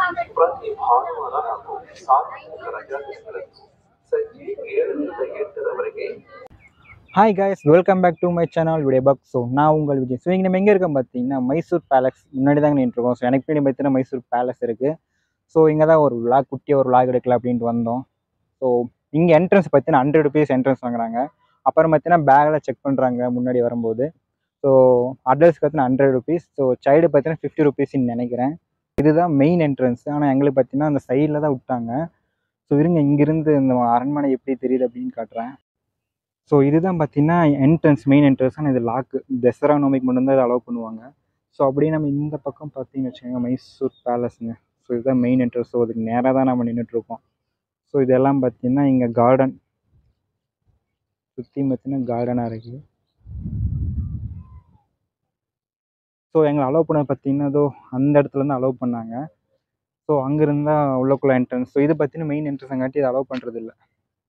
ಪ್ರತಿ ಭಾನುವಾರ ಹಾಗೂ ಸಾರ್ವಜನಿಕ ರಜಾ ದಿನಗಳಂದು ಸಂಜೆ ಏಳರಿಂದ ಎಂಟರವರೆಗೆ hi guys welcome back to my channel விடிய பக் ஸோ நான் உங்கள் விஜய் ஸோ இங்கே நம்ம எங்கே இருக்கோம் பார்த்தீங்கன்னா மைசூர் பேலஸ் முன்னாடி தாங்க நின்றுருக்கோம் ஸோ எனக்கு பின்னாடி பார்த்தீங்கன்னா மைசூர் பேலஸ் இருக்குது ஸோ இங்கே தான் ஒரு விளாக் குட்டியாக ஒரு விளாக் எடுக்கலாம் அப்படின்ட்டு வந்தோம் ஸோ இங்கே என்ட்ரன்ஸ் பார்த்தீங்கன்னா ஹண்ட்ரட் ருபீஸ் என்ட்ரன்ஸ் வாங்குறாங்க அப்புறம் பார்த்தீங்கன்னா பேக்கில் செக் பண்ணுறாங்க முன்னாடி வரும்போது ஸோ அட்ரஸ்க்கு பார்த்தீங்கன்னா ஹண்ட்ரட் ருபீஸ் ஸோ சைடு பார்த்தீங்கன்னா ஃபிஃப்டி ருபீஸ்ன்னு நினைக்கிறேன் இதுதான் மெயின் என்ட்ரன்ஸ் ஆனால் எங்களுக்கு பார்த்தீங்கன்னா அந்த சைடில் தான் விட்டாங்க ஸோ இருங்க இங்கிருந்து இந்த அரண்மனை எப்படி தெரியுது அப்படின்னு காட்டுறேன் ஸோ இதுதான் பார்த்தீங்கன்னா என்ட்ரன்ஸ் மெயின் என்ட்ரன்ஸ் ஆனால் இது லாக்கு தசரா நோமிக்கு மட்டும்தான் இதை அலோவ் பண்ணுவாங்க ஸோ அப்படியே நம்ம இந்த பக்கம் பார்த்தீங்கன்னு வச்சுக்கோங்க மைசூர் பேலஸுங்க ஸோ இதுதான் மெயின் என்ட்ரன்ஸ் ஸோ அதுக்கு நேராக தான் நம்ம நின்றுட்டுருக்கோம் ஸோ இதெல்லாம் பார்த்தீங்கன்னா இங்கே கார்டன் சுற்றி பார்த்தீங்கன்னா கார்டனாக இருக்குது ஸோ எங்களை அலோவ் பண்ண பார்த்தீங்கன்னா அதோ அந்த இடத்துல இருந்து அலோவ் பண்ணாங்க ஸோ அங்கேருந்து தான் உள்ளக்குள்ள என்ட்ரன்ஸ் ஸோ இது பார்த்தீங்கன்னா மெயின் என்ட்ரன்ஸங்காட்டி இதை அலோவ் பண்ணுறது இல்லை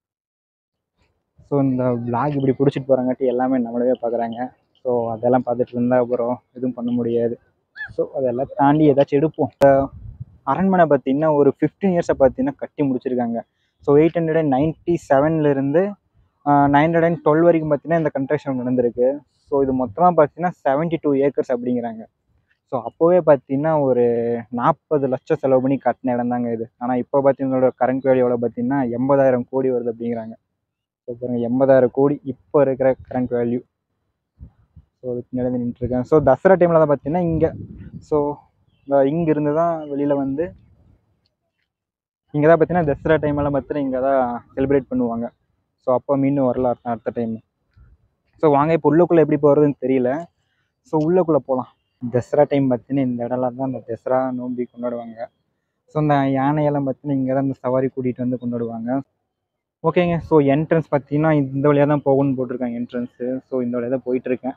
ஸோ இந்த vlog இப்படி பிடிச்சிட்டு போகிறங்காட்டி எல்லாமே நம்மளவே பார்க்குறாங்க ஸோ அதெல்லாம் பார்த்துட்டு இருந்தால் அப்புறம் எதுவும் பண்ண முடியாது ஸோ அதெல்லாம் தாண்டி ஏதாச்சும் எடுப்போம் இந்த அரண்மனை பார்த்தீங்கன்னா ஒரு ஃபிஃப்டீன் இயர்ஸை பார்த்தீங்கன்னா கட்டி முடிச்சிருக்காங்க so eight hundred and ninety செவன்லேருந்து நைன் ஹண்ட்ரட் அண்ட் டுவெல் வரைக்கும் பார்த்தீங்கன்னா இந்த கன்ஸ்ட்ரக்ஷன் நடந்திருக்கு ஸோ இது மொத்தமாக பார்த்தீங்கன்னா செவன்ட்டி டூ ஏக்கர்ஸ் அப்படிங்கிறாங்க ஸோ அப்போவே பார்த்தீங்கன்னா ஒரு நாற்பது லட்சம் செலவு பண்ணி கட்டின இடம் தாங்க இது ஆனால் இப்போ பார்த்தீங்கன்னா கரண்ட் வேல்யூ எவ்வளோ பார்த்தீங்கன்னா எண்பதாயிரம் கோடி வருது அப்படிங்கிறாங்க ஸோ பாருங்க எண்பதாயிரம் கோடி இப்போ இருக்கிற கரண்ட் வேல்யூ ஸோ அதுக்கு நிலந்து நின்றுருக்கேன் ஸோ தசரா டைமில் தான் பார்த்தீங்கன்னா இங்கே ஸோ இங்கே இருந்து தான் வெளியில் வந்து இங்கே தான் பார்த்தீங்கன்னா தசரா டைமெல்லாம் பார்த்தீங்கன்னா இங்கே தான் செலிப்ரேட் பண்ணுவாங்க ஸோ அப்போ மீண்டும் வரல அடுத்த அடுத்த டைம் ஸோ வாங்க இப்போ உள்ளுக்குள்ளே எப்படி போகிறதுன்னு தெரியல ஸோ உள்ளுக்குள்ளே போகலாம் தசரா டைம் பார்த்தீங்கன்னா இந்த இடம்லாம் தான் இந்த தசரா நோம்பி கொண்டாடுவாங்க ஸோ இந்த யானையெல்லாம் பார்த்தீங்கன்னா இங்கே தான் இந்த சவாரி கூட்டிகிட்டு வந்து கொண்டாடுவாங்க ஓகேங்க ஸோ என்ட்ரன்ஸ் பார்த்தீங்கன்னா இந்த வழியாக தான் போகணும்னு போட்டிருக்காங்க என்ட்ரன்ஸு ஸோ இந்த வழியாக தான் போயிட்டுருக்கேன்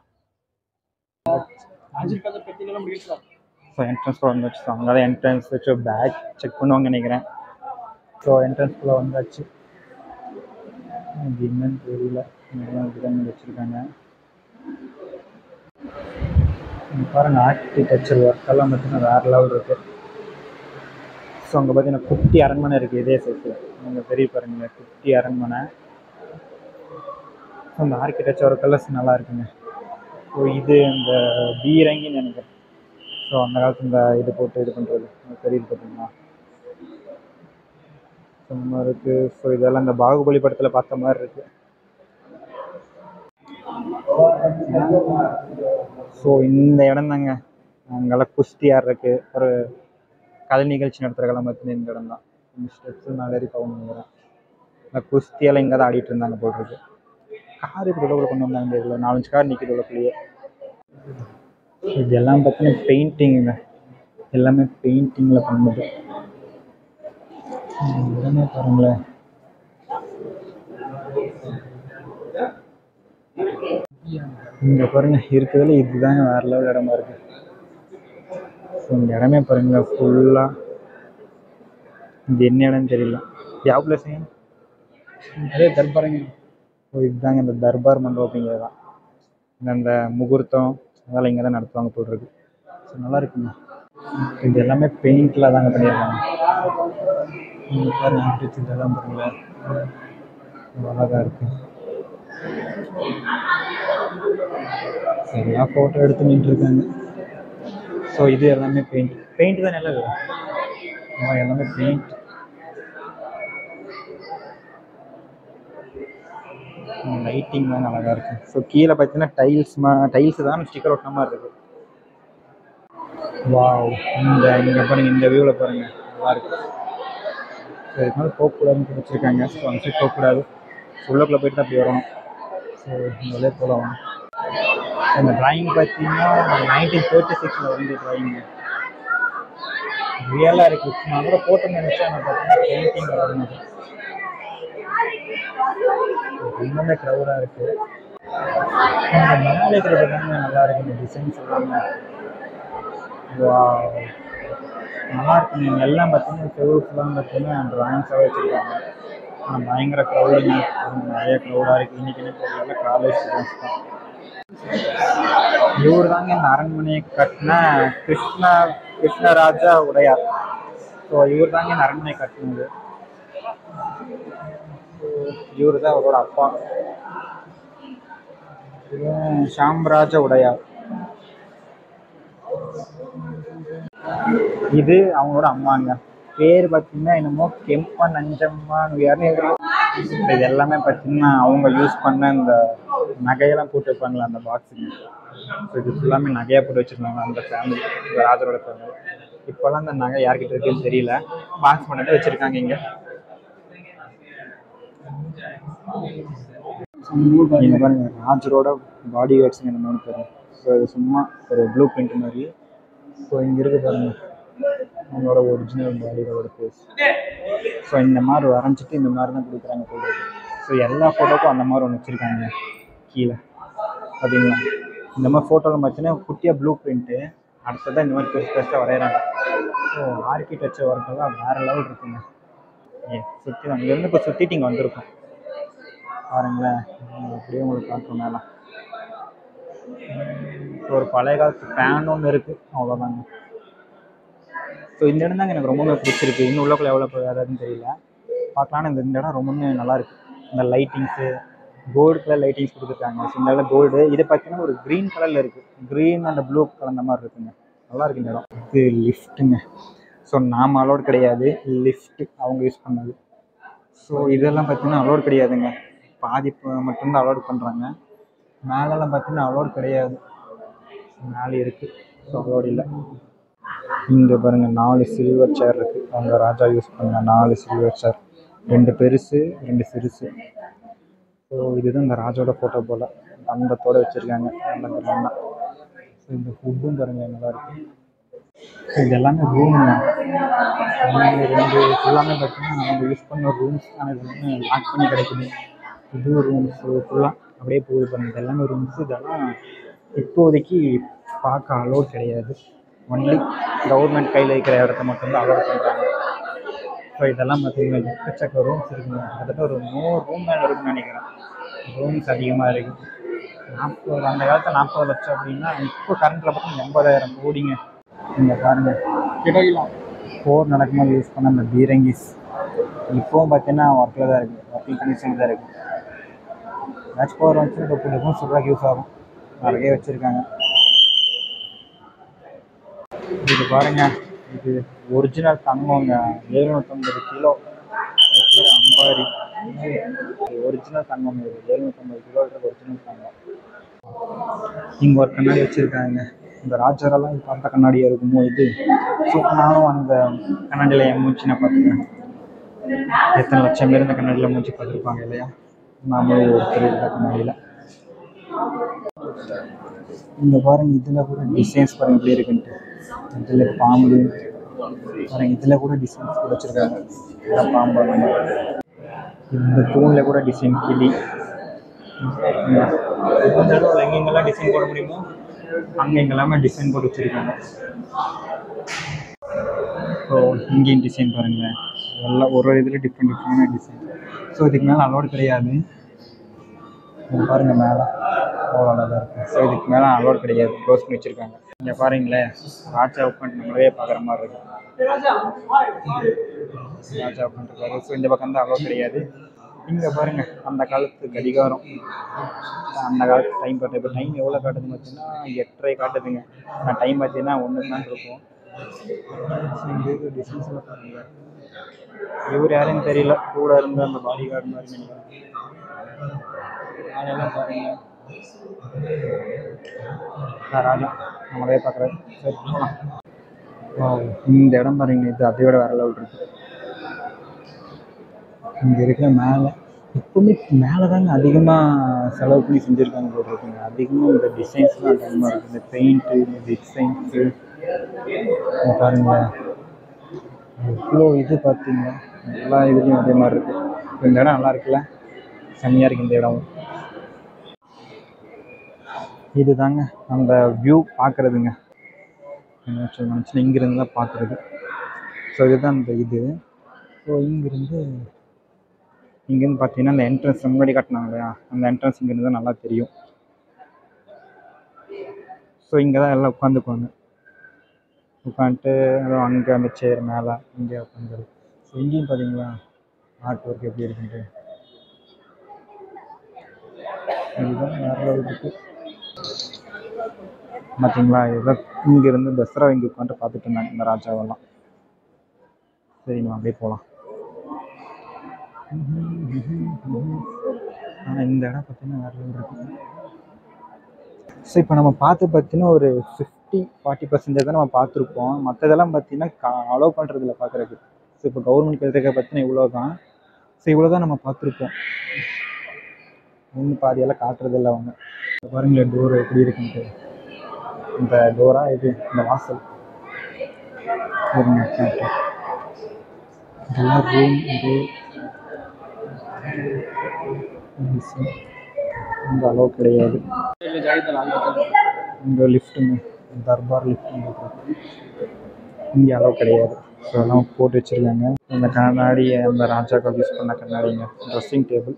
ஸோ என்ட்ரன்ஸ் வந்துச்சு ஸோ அங்கே தான் என்ட்ரன்ஸ் வச்சு பேக் செக் பண்ணுவாங்க நினைக்கிறேன் ஸோ என்ட்ரன்ஸ்குள்ளே வந்தாச்சு இது என்னன்னு தெரியல இதெல்லாம் இப்படிதான் வச்சுருக்காங்க பாருங்க ஆர்கிடெக்சர் ஒர்க்கெல்லாம் பார்த்தீங்கன்னா வேறு லெவல் இருக்குது ஸோ அங்கே பார்த்தீங்கன்னா குட்டி அரண்மனை இருக்குது இதே சைஸில் அங்கே பெரிய பாருங்க குட்டி அரண்மனை ஸோ அந்த ஆர்கிடெக்சர் கலர்ஸ் நல்லா இருக்குங்க ஸோ இது இந்த பீரங்கின்னு நினைக்கிறேன் ஸோ அந்த காலத்து இந்த இது போட்டு இது பண்ணுறது தெரியுது பார்த்தீங்களா ஸோ இந்த மாதிரி இருக்குது ஸோ இதெல்லாம் இந்த பாகுபலி படத்தில் பார்த்த மாதிரி இருக்குது ஸோ இந்த இடம் தாங்க அங்கெல்லாம் குஸ்தி ஆடுறதுக்கு ஒரு கலை நிகழ்ச்சி நடத்துறதெல்லாம் பார்த்தீங்கன்னா இந்த இடம் தான் இந்த ஸ்டெப்ஸ் மேலே ஏறி போகணுங்கிறேன் இந்த குஸ்தியெல்லாம் இங்கே தான் ஆடிட்டு இருந்தாங்க போல் இருக்கு கார் இப்படி உள்ளே கொண்டு வந்தாங்க தெரியல நாலஞ்சு கார் நிற்கிது உள்ளக்குள்ளேயே இதெல்லாம் பார்த்தீங்கன்னா பெயிண்டிங்குங்க எல்லாமே பெயிண்டிங்கில் பண்ணது இந்த இடமே பாருங்களேன் இங்கே பாருங்க இருக்கிறதுல இதுதாங்க வேற லெவல் இடமா இருக்கு ஸோ இந்த இடமே பாருங்க ஃபுல்லாக இது என்ன இடம்னு தெரியல ಯಾವ ಪ್ಲೇಸ್ ಅದೇ ದರ್ಬಾರಂಗ ஓ இதுதாங்க இந்த தர்பார் மண்டபம் அப்படிங்கிறது தான் இந்த அந்த முகூர்த்தம் அதெல்லாம் இங்கே தான் நடத்துவாங்க போல் இருக்கு ஸோ நல்லா இருக்குங்க இது எல்லாமே பெயிண்டில் தாங்க பண்ணியிருக்காங்க இங்கே பாருங்க architecture இதெல்லாம் பாருங்களேன் அழகாக இருக்கு சரியா ஃபோட்டோ எடுத்து நின்றுருக்காங்க ஸோ இது எல்லாமே பெயிண்ட் பெயிண்ட் தான் நல்லா வரும் ஆமாம் எல்லாமே பெயிண்ட் லைட்டிங் தான் அழகாக இருக்கு ஸோ கீழே பார்த்தீங்கன்னா டைல்ஸ் மா டைல்ஸ் தான் ஸ்டிக்கர் ஒட்டின மாதிரி இருக்கு வாவ் இந்த இங்கே பாருங்க இந்த வியூவில் பாருங்க நல்லா இருக்கு ஸோ இதுக்கு மேலே போகக்கூடாதுன்னு வச்சுருக்காங்க ஸோ அந்த சைட் போகக்கூடாது உள்ளக்குள்ளே போயிட்டு தான் அப்படி வரணும் ஸோ இந்த வழியாக போகலாம் இந்த டிராயிங் பார்த்தீங்கன்னா நைன்டீன் தேர்ட்டி சிக்ஸில் வந்து டிராயிங் ரியலாக இருக்குது நான் கூட போட்டோன்னு நினச்சேன் ஆனால் பார்த்தீங்கன்னா பெயிண்டிங் வரணும் இன்னுமே க்ரௌடாக இருக்குது இந்த மேலே இருக்கிறது தாங்க நல்லா இருக்கு இந்த டிசைன்ஸ் எல்லாமே Wow. நல்லா இருக்கு நீங்கள் எல்லாம் பார்த்தீங்கன்னா செவல்ஸ்லாம் பார்த்தீங்கன்னா ட்ராயிங்ஸாக வச்சுருக்காங்க ஆனால் பயங்கர க்ரௌடுங்க நிறைய க்ரௌடாக இருக்குது இன்றைக்கி என்ன தெரியல காலேஜ் ஸ்டூடெண்ட்ஸ் தான் இவர் தாங்க இந்த அரண்மனையை கட்டின கிருஷ்ண கிருஷ்ணராஜா உடையார் ஸோ இவர் தாங்க இந்த அரண்மனை கட்டினது இவர் தான் அவரோட அப்பா இவன் சாம்ராஜ உடையார் இது அவங்களோட அம்மாங்க பேர் பார்த்தீங்கன்னா என்னமோ கெம்பா நஞ்சம்மான்னு யாருன்னு இது எல்லாமே பார்த்தீங்கன்னா அவங்க யூஸ் பண்ண இந்த நகையெல்லாம் போட்டு வைப்பாங்களா அந்த பாக்ஸுங்க ஸோ இது ஃபுல்லாமே நகையாக போட்டு வச்சுருந்தாங்க அந்த ஃபேமிலி இந்த ராஜரோட ஃபேமிலி இப்போல்லாம் அந்த நகை யார்கிட்ட இருக்குன்னு தெரியல பாக்ஸ் பண்ணிட்டு வச்சுருக்காங்க இங்கே இங்க பாருங்க ராஜரோட பாடி கார்ட்ஸுங்க இந்த மூணு பேரும் ஸோ இது சும்மா ஒரு ப்ளூ பிரிண்ட் மாதிரி ஸோ இங்கே இருக்கு பாருங்க அவங்களோட ஒரிஜினல் பாடியோட ஃபேஸ் ஸோ இந்த மாதிரி வரைஞ்சிட்டு இந்த மாதிரி தான் கொடுக்குறாங்க போடுறது ஸோ எல்லா ஃபோட்டோக்கும் அந்த மாதிரி ஒன்று வச்சுருக்காங்க கீழே பார்த்தீங்களா இந்த மாதிரி ஃபோட்டோவில் பார்த்தீங்கன்னா குட்டியாக ப்ளூ பிரிண்ட்டு அடுத்ததான் இந்த மாதிரி பெருசு பெருசாக வரைகிறாங்க ஸோ ஆர்கிடெக்சர் ஒர்க்கெல்லாம் வேறு லெவல் இருக்குங்க ஏ சுற்றி அங்கேருந்து இப்போ சுற்றிட்டு இங்கே வந்திருக்கோம் பாருங்களேன் உம் அப்படியே உங்களுக்கு காட்டுறோம் மேலே ஒரு பழைய காலத்து ஃபேன் ஒன்று இருக்குது அவ்வளோதாங்க ஸோ இந்த இடம் தாங்க எனக்கு ரொம்பவே பிடிச்சிருக்கு இன்னும் உள்ளக்குள்ள எவ்வளோ ஏதாவதுன்னு தெரியல பார்க்கலான்னு இந்த இந்த இடம் ரொம்பவே நல்லா இருக்கு இந்த லைட்டிங்ஸு கோல்டு கலர் லைட்டிங்ஸ் கொடுத்துருக்காங்க ஸோ இந்த இடம் கோல்டு இது பார்த்தீங்கன்னா ஒரு க்ரீன் கலரில் இருக்குது க்ரீன் அண்ட் ப்ளூ கலந்த மாதிரி இருக்குங்க நல்லா இருக்கு இந்த இடம் இது லிஃப்ட்டுங்க ஸோ நாம் அலோட் கிடையாது லிஃப்ட் அவங்க யூஸ் பண்ணது ஸோ இதெல்லாம் பார்த்தீங்கன்னா அலோட் கிடையாதுங்க பாதி ப- மட்டும்தான் அலோட் பண்ணுறாங்க மேலெல்லாம் பார்த்தீங்கன்னா அலோட் கிடையாது மேலே இருக்குது ஸோ அலோட் இல்லை இங்கே பாருங்க நாலு சில்வர் சேர் இருக்குது அவங்க ராஜா யூஸ் பண்ண நாலு சில்வர் சேர் ரெண்டு பெருசு ரெண்டு சிறுசு ஸோ இதுதான் இந்த ராஜாவோட ஃபோட்டோ போல் தந்தத்தோடு வச்சுருக்காங்க நல்ல ஸோ இந்த ஃபுட்டும் பாருங்க நல்லா இருக்கு ஸோ இது எல்லாமே ரூம் ரெண்டு எல்லாமே பார்த்தீங்கன்னா அவங்க யூஸ் பண்ண ரூம்ஸ் ஆனால் இது வந்து லாக் பண்ணி கிடைக்குது இது ரூம்ஸ் ஃபுல்லாக அப்படியே போகுது பாருங்க இது எல்லாமே ரூம்ஸ் இதெல்லாம் இப்போதைக்கு பார்க்க அலோட் கிடையாது ஒன்லி கவர்மெண்ட் கையில் இருக்கிற இடத்த மட்டும்தான் அலோட் பண்ணுறாங்க ஸோ இதெல்லாம் பார்த்தீங்கன்னா எக்கச்சக்க ரூம்ஸ் இருக்குங்க கிட்டத்தட்ட ஒரு நூறு ரூம் மேலே இருக்குன்னு நினைக்கிறேன் ரூம்ஸ் அதிகமாக இருக்குது நாற்பது அந்த காலத்தில் நாற்பது லட்சம் அப்படின்னா இப்போ கரண்ட்டில் பார்த்தீங்கன்னா எண்பதாயிரம் கோடிங்க இங்கே பாருங்கள் போர் நடக்கும்போது யூஸ் பண்ண அந்த பீரங்கிஸ் இப்போவும் பார்த்தீங்கன்னா ஒர்க்கில் தான் இருக்குது ஒர்க்கிங் கண்டிஷன் தான் இருக்குது மேட்ச் பவர் வந்துச்சு இப்போ புதுக்கும் சுடுறாக்கு யூஸ் ஆகும் நிறைய வச்சுருக்காங்க இது பாருங்க இது ஒரிஜினல் தங்கங்க எழுநூற்றம்பது கிலோ அம்பாரி ஒரிஜினல் தங்கம் இது எழுநூற்றம்பது கிலோ ஒரிஜினல் தங்கம் இங்கே ஒரு கண்ணாடி வச்சுருக்காங்க இந்த ராஜரெல்லாம் இது பார்த்த கண்ணாடியாக இருக்குமோ இது ஸோ நானும் அந்த கண்ணாடியில் என் மூச்சு நான் பார்த்துக்கிறேன் எத்தனை லட்சம் பேர் இந்த கண்ணாடியில் மூச்சு பார்த்துருப்பாங்க இல்லையா நாமளும் ஒரு பெரிய கண்ணாடியில் இங்கே பாருங்க இதில் கூட டிசைன்ஸ் பாருங்க எப்படி இருக்குன்ட்டு இதில் பாம்பு பாருங்க இதில் கூட டிசைன்ஸ் கூட வச்சுருக்காங்க இதெல்லாம் பாம்பு அந்த மாதிரி. இந்த தூணில் கூட டிசைன் கிளி இந்த இடத்துல எங்கெங்கெல்லாம் டிசைன் போட முடியுமோ அங்கே எங்கெல்லாமே டிசைன் போட்டு வச்சுருக்காங்க ஸோ இங்கேயும் டிசைன் பாருங்களேன் எல்லாம் ஒரு ஒரு இதில் டிஃப்ரெண்ட் டிஃப்ரெண்டான டிசைன் ஸோ இதுக்கு மேலே அலோட் கிடையாது இங்க பாருங்க மேலே அவ்வளோ அழகாக இருக்கும் ஸோ இதுக்கு மேலே அலோட் கிடையாது க்ளோஸ் பண்ணி வச்சுருக்காங்க இங்கே பாருங்களேன் ராஜா உட்காந்து நம்மளே பார்க்குற மாதிரி இருக்கும் ராஜா உட்காந்துருக்காரு ஸோ இந்த பக்கம் தான் அலோட் கிடையாது இங்கே பாருங்க அந்த காலத்து கடிகாரம் அந்த காலத்து டைம் பார்த்து இப்போ டைம் எவ்வளோ காட்டுதுன்னு பார்த்தீங்கன்னா எட்டரை காட்டுதுங்க ஆனால் டைம் பார்த்தீங்கன்னா ஒன்று தான் இருக்கும் ஸோ இங்கே இருக்க டிஸ்டன்ஸ் எல்லாம் பாருங்க இவர் யாருன்னு தெரியல கூட இருந்த அந்த பாடி கார்டு மாதிரி நினைக்கிறேன் அதெல்லாம் பாருங்க நான் ராஜா நம்மளே பார்க்குறேன் சரி போகலாம் Wow, இந்த இடம் பாருங்க இது அதை விட வேற லெவல் இருக்கு இங்க இருக்கிற மேலே எப்பவுமே மேலே தாங்க அதிகமாக செலவு பண்ணி செஞ்சுருக்காங்க போல இருக்குங்க அதிகமாக இந்த டிசைன்ஸ்லாம் அதிகமாக இருக்குது இந்த பெயிண்ட்டு இந்த டிசைன்ஸு பாருங்களேன் இவ்வளோ இது பார்த்தீங்களா எல்லா இதுலேயும் அதே மாதிரி இருக்குது இந்த இடம் நல்லா இருக்குல்ல செம்மையாக இருக்குது இந்த இடம் இது தாங்க அந்த வியூ பார்க்குறதுங்க நினச்சி நினச்சி இங்கேருந்து தான் பார்க்குறது ஸோ இதுதான் அந்த இது ஸோ இங்கேருந்து இங்கேருந்து பார்த்தீங்கன்னா அந்த என்ட்ரன்ஸ் முன்னாடி காட்டினாங்க இல்லையா அந்த என்ட்ரன்ஸ் இங்கேருந்து தான் நல்லா தெரியும் ஸோ இங்கே தான் எல்லாம் உட்காந்துக்குவாங்க உட்காந்துட்டு அதுவும் அங்கே அந்த சேர் மேலே இங்கே உட்காந்துரு ஸோ இங்கேயும் பார்த்தீங்களா ஆர்ட் ஒர்க் எப்படி இருக்குன்ட்டு இதுதான் வேற லெவல் இருக்கு பார்த்தீங்களா இதான் இங்கேருந்து தசரா இங்கே உட்காந்து பார்த்துட்டு இருந்தாங்க இந்த ராஜாவெல்லாம் சரிங்களா அப்படியே போகலாம் ஆனால் இந்த இடம் பார்த்தீங்கன்னா வேற லெவல் இருக்கு ஸோ இப்போ நம்ம பார்த்து பார்த்தீங்கன்னா ஒரு ஃபிஃப்டி ஃபார்ட்டி பர்சன்டேஜ் தான் நம்ம பார்த்துருப்போம் மற்றதெல்லாம் பார்த்தீங்கன்னா அலோவ் பண்ணுறதில்ல பார்க்குறதுக்கு ஸோ இப்போ கவர்மெண்ட் கருத்துக்க பார்த்தீங்கன்னா இவ்வளோ தான் ஸோ இவ்வளோ தான் நம்ம பார்த்துருப்போம் இன்னும் பாதியெல்லாம் காட்டுறதில்ல அவங்க இப்ப பாருங்களேன் டோர் எப்படி இருக்குன்ட்டு இந்த டோரா இது இந்த வாசல் இருங்க, காட்டுறேன். இதெல்லாம் ரூம் இது இங்கே அலோவ் கிடையாது இங்கே லிஃப்ட்டுங்க தர்பார் லிஃப்ட்டுங்க இங்கே அலோவ் கிடையாது ஸோ எல்லாம் போட்டு வச்சுருக்காங்க இந்த கண்ணாடியை அந்த ராஜாக்கள் யூஸ் பண்ண கண்ணாடிங்க ட்ரெஸ்ஸிங் டேபிள்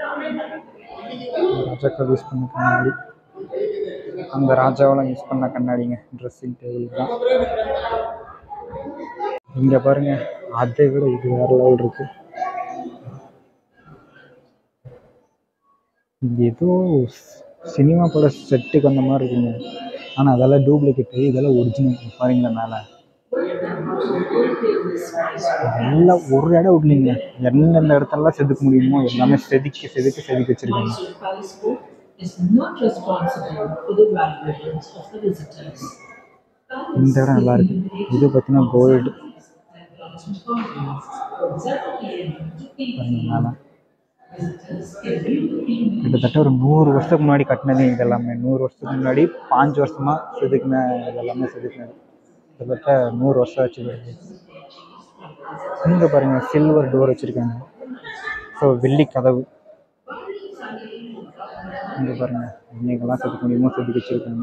ராஜாக்கள் யூஸ் பண்ண கண்ணாடி அந்த ராஜாவெல்லாம் யூஸ் பண்ண கண்ணாடிங்க ட்ரெஸ்ஸிங் டேபிள் தான் இங்கே பாருங்க அதை விட இது வேற லெவல் இருக்கு இது ஏதோ சினிமா பட செட்டுக்கு அந்த மாதிரி இருக்குங்க ஆனால் அதெல்லாம் டூப்ளிகேட்டு இதெல்லாம் ஒரிஜினல் பாருங்களேன் மேலே எல்லாம் ஒரு இடம் விடலைங்க எந்தெந்த இடத்துலலாம் செதுக்க முடியுமோ எல்லாமே செதுக்கி செதுக்கி செதுக்கி வச்சிருக்காங்க Mysore Palace Fort is not responsible for the valuables of the visitors. இந்த இடம் நல்லா இருக்கு இது பார்த்தீங்கன்னா கோல்டு பாருங்க மேலே கிட்டத்தட்ட ஒரு நூறு வருஷத்துக்கு முன்னாடி கட்டினது இது எல்லாமே நூறு வருஷத்துக்கு முன்னாடி பாஞ்சு வருஷமா செதுக்கின இது எல்லாமே செதுக்கினது கிட்டத்தட்ட நூறு வருஷம் ஆச்சு பாருங்க இங்கே பாருங்க சில்வர் டோர் வச்சுருக்காங்க ஸோ வெள்ளி கதவு இங்கே பாருங்க எங்கெல்லாம் செதுக்க முடியுமோ செதுக்கி வச்சுருக்காங்க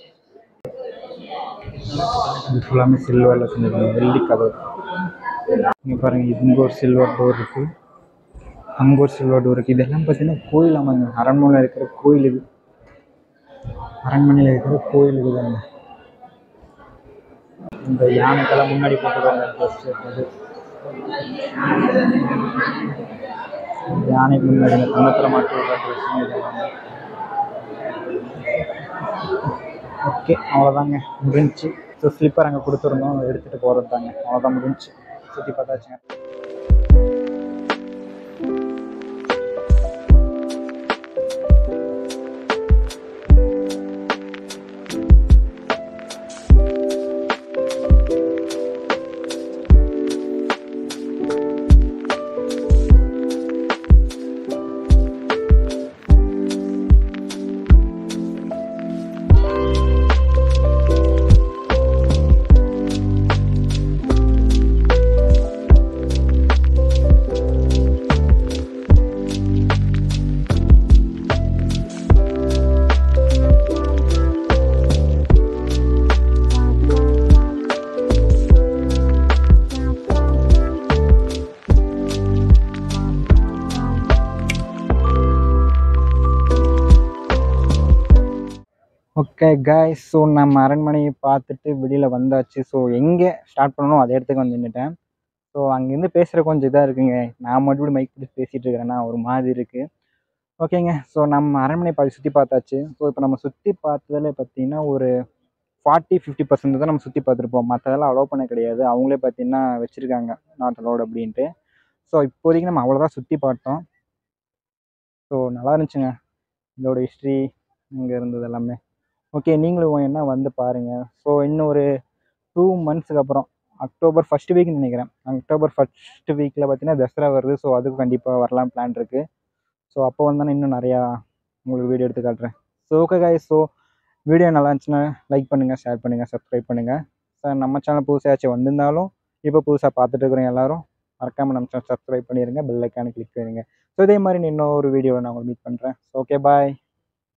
இது ஃபுல்லாமே சில்வரில் செஞ்சுருக்காங்க வெள்ளி கதவு இங்கே பாருங்க இங்கே ஒரு சில்வர் டோர் இருக்குது அங்கே ஒரு சில்வர் டோர் இருக்குது இதெல்லாம் பார்த்தீங்கன்னா கோயில் ஆமாங்க அரண்மனையில் இருக்கிற கோயில் இது அரண்மனையில் இருக்கிற கோயில் இதுதாங்க இந்த யானைக்கெல்லாம் முன்னாடி போட்டுருவாங்க ட்ரெஸ் அது யானைக்கு முன்னாடி இந்த கன்னத்தில் மாட்டி விடுற ட்ரெஸ்ஸுங்க இதெல்லாம் ஓகே அவ்வளோதாங்க முடிஞ்சுச்சு ஸோ ஸ்லிப்பர் அங்கே கொடுத்துருந்தோம் எடுத்துகிட்டு போகிறது தாங்க அவ்வளோதான் முடிஞ்சுச்சு சுற்றி பார்த்தாச்சுங்க ஓகே காய்ஸ் ஸோ நம்ம அரண்மனையை பார்த்துட்டு வெளியில் வந்தாச்சு ஸோ எங்கே ஸ்டார்ட் பண்ணணும் அதே இடத்துக்கு வந்து நின்றுட்டேன் ஸோ அங்கேருந்து பேசுகிற கொஞ்சம் இதாக இருக்குங்க நான் மட்டும் மைக் பிடிச்சி பேசிகிட்டு இருக்கிறேன்னா ஒரு மாதிரி இருக்குது ஓகேங்க ஸோ நம்ம அரண்மனை பாதி சுற்றி பார்த்தாச்சு ஸோ இப்போ நம்ம சுற்றி பார்த்ததில் பார்த்தீங்கன்னா ஒரு ஃபார்ட்டி ஃபிஃப்டி பர்சன்ட் தான் நம்ம சுற்றி பார்த்துருப்போம் மற்றதெல்லாம் அலோவ் பண்ண கிடையாது அவங்களே பார்த்தீங்கன்னா வச்சுருக்காங்க நாட் அலோட் அப்படின்ட்டு ஸோ இப்போதைக்கு நம்ம அவ்வளோதான் சுற்றி பார்த்தோம் ஸோ நல்லா இருந்துச்சுங்க இதோட ஹிஸ்ட்ரி இங்கே இருந்தது எல்லாமே ஓகே நீங்களும் என்ன வந்து பாருங்கள் ஸோ இன்னும் ஒரு டூ மந்த்ஸுக்கு அப்புறம் அக்டோபர் ஃபஸ்ட் வீக்னு நினைக்கிறேன் அக்டோபர் ஃபஸ்ட் வீக்கில் பார்த்தீங்கன்னா தசரா வருது ஸோ அதுக்கு கண்டிப்பாக வரலாம் பிளான் இருக்குது ஸோ அப்போ வந்தானே இன்னும் நிறையா உங்களுக்கு வீடியோ எடுத்து காட்டுறேன் so okay guys so video நல்லா இருந்துச்சுன்னா லைக் பண்ணுங்கள் ஷேர் பண்ணுங்கள் சப்ஸ்கிரைப் பண்ணுங்கள் சார் நம்ம சேனல் புதுசாச்சும் வந்திருந்தாலும் இப்போ புதுசாக பார்த்துட்டு இருக்கிற எல்லாரும் மறக்காமல் நம்ம சேனல் சப்ஸ்கிரைப் பண்ணிடுங்க பெல் ஐக்கானு கிளிக் பண்ணுங்க ஸோ இதே மாதிரி இன்னொரு வீடியோவில் நான் உங்களை மீட் பண்ணுறேன் ஓகே பாய்